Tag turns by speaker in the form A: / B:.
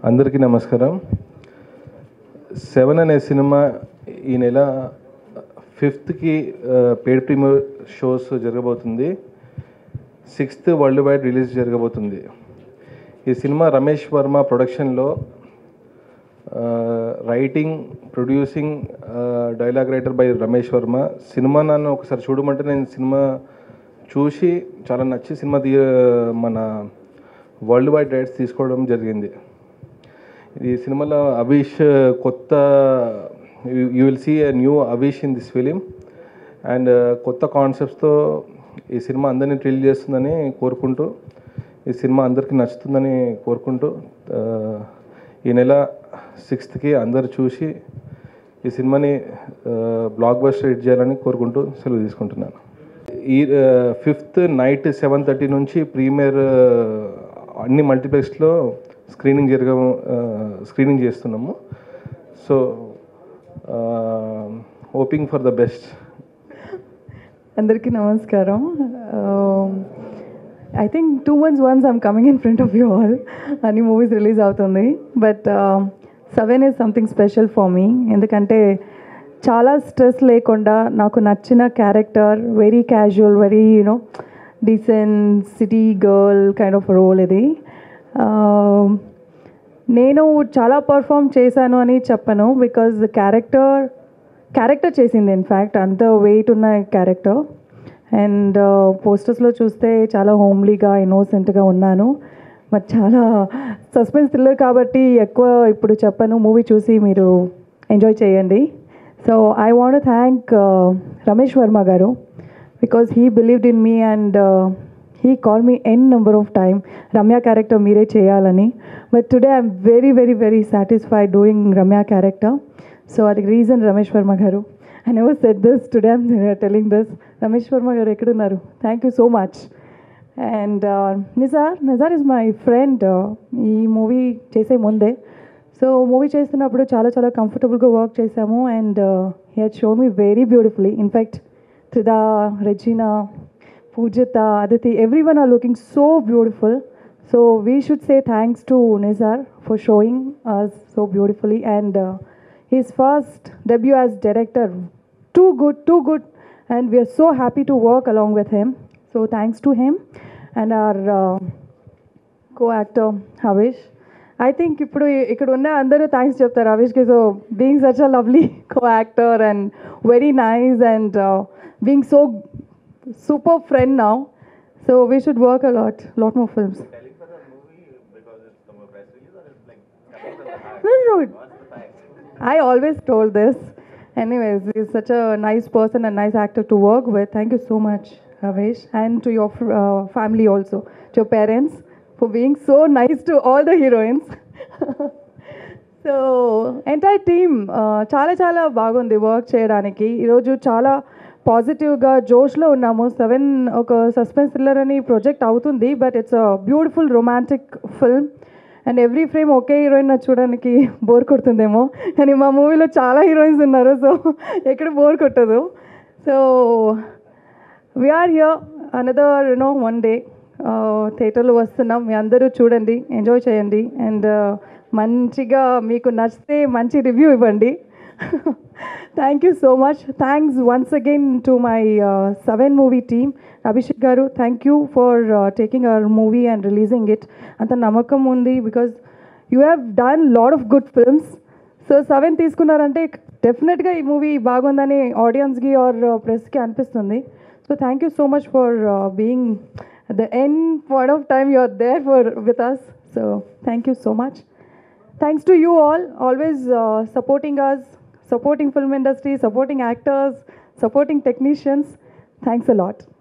A: అందరికీ నమస్కారం సెవెన్ అనే సినిమా ఈ నెల ఫిఫ్త్కి పేడ్ ప్రీమియర్ షోస్ జరగబోతుంది సిక్స్త్ వరల్డ్ వైడ్ రిలీజ్ జరగబోతుంది ఈ సినిమా రమేష్ వర్మ ప్రొడక్షన్లో writing producing dialogue writer by Ramesh Varma సినిమా నన్ను ఒకసారి చూడమంటే నేను సినిమా చూసి చాలా నచ్చి సినిమా తీ మన వరల్డ్ వైడ్ రైట్స్ తీసుకోవడం జరిగింది ఈ సినిమాలో అవిష్ కొత్త you will see a new Havish in this film and కొత్త కాన్సెప్ట్స్తో ఈ సినిమా అందరినీ థ్రిల్ చేస్తుందని కోరుకుంటూ ఈ సినిమా అందరికీ నచ్చుతుందని కోరుకుంటూ ఆ, ఈ నెల సిక్స్త్కి అందరు చూసి ఈ సినిమాని బ్లాక్ బస్టర్ హిట్ చేయాలని కోరుకుంటూ సెలవు తీసుకుంటున్నాను ఈ ఫిఫ్త్ నైట్ సెవెన్ థర్టీ నుంచి ప్రీమియర్ అన్ని మల్టీప్లెక్స్లో స్క్రీనింగ్ జరగ స్క్రీనింగ్ చేస్తున్నాము so hoping for the best
B: అందరికీ నమస్కారం I think two months once I'm coming in front of you all అన్ని మూవీస్ రిలీజ్ అవుతుంది but seven is something special for me ఎందుకంటే చాలా స్ట్రెస్ లేకుండా నాకు నచ్చిన character very casual very you know decent city girl kind of role ఇది Um, నేను చాలా పర్ఫామ్ చేశాను అని చెప్పను బికాజ్ క్యారెక్టర్ క్యారెక్టర్ చేసింది ఇన్ఫ్యాక్ట్ అంత వెయిట్ ఉన్న క్యారెక్టర్ అండ్ పోస్టర్స్లో చూస్తే చాలా హోమ్లీగా ఇన్నోసెంట్గా ఉన్నాను బట్ చాలా సస్పెన్స్ థ్రిల్లర్ కాబట్టి ఎక్కువ ఇప్పుడు చెప్పను మూవీ చూసి మీరు ఎంజాయ్ చేయండి so I want thank Ramesh Varma garu because he believed in me and he call me n number of time Ramya character మీరే చేయాలని but today I'm very very very satisfied doing Ramya character so అది reason Ramesh Varma garu I never said this today I'm telling this Ramesh Varma garu ఎక్కడున్నారు thank you so much and Nizar Nizar is my friend ఈ movie చేసే ముందే so movie చేస్తున్నప్పుడు చాలా చాలా కంఫర్టబుల్గా వర్క్ చేసాము and he had show me very beautifully in fact Tridha Regina Pujitha Aditi everyone are looking so beautiful so we should say thanks to Nizar for showing us so beautifully and his first debut as director too good too good and we are so happy to work along with him so thanks to him and our uh, co-actor Havish I think ఇప్పుడు ఇక్కడ ఉన్న అందరూ thanks చెప్తారు హవిష్కి so being such a lovely co actor and very nice and being so super friend now so we should work a lot lot more films No, no, no. I always told this. Anyways, he's such a nice person and nice actor to work with. Thank you so much, Ravesh, and to your uh, family also, to your parents, for being so nice to all the heroines. So entire team చాలా చాలా బాగుంది work చేయడానికి ఈరోజు చాలా పాజిటివ్గా జోష్లో ఉన్నాము seven ఒక suspense thriller అని ప్రాజెక్ట్ అవుతుంది but it's a beautiful romantic film and every frame ఒకే హీరోయిన్ చూడడానికి బోర్ కొడుతుందేమో కానీ మా మూవీలో చాలా హీరోయిన్స్ ఉన్నారు సో ఎక్కడ బోర్ కొట్టదు so we are here another you know one day థియేటర్లో వస్తున్నాం మీ అందరూ చూడండి ఎంజాయ్ చేయండి అండ్ మంచిగా మీకు నచ్చితే మంచి రివ్యూ ఇవ్వండి thank you so much thanks once again to my seven movie team Abhishek garu thank you for taking our movie and releasing it అంత నమ్మకం ఉంది because you have done lot of good films so seven తీసుకున్నారంటే డెఫినెట్గా ఈ movie బాగుందని ఆడియన్స్కి or ప్రెస్కి అనిపిస్తుంది so thank you so much for being the any point of time you are there for with us so thank you so much thanks to you all always supporting us supporting film industry, supporting actors, supporting technicians. Thanks a lot.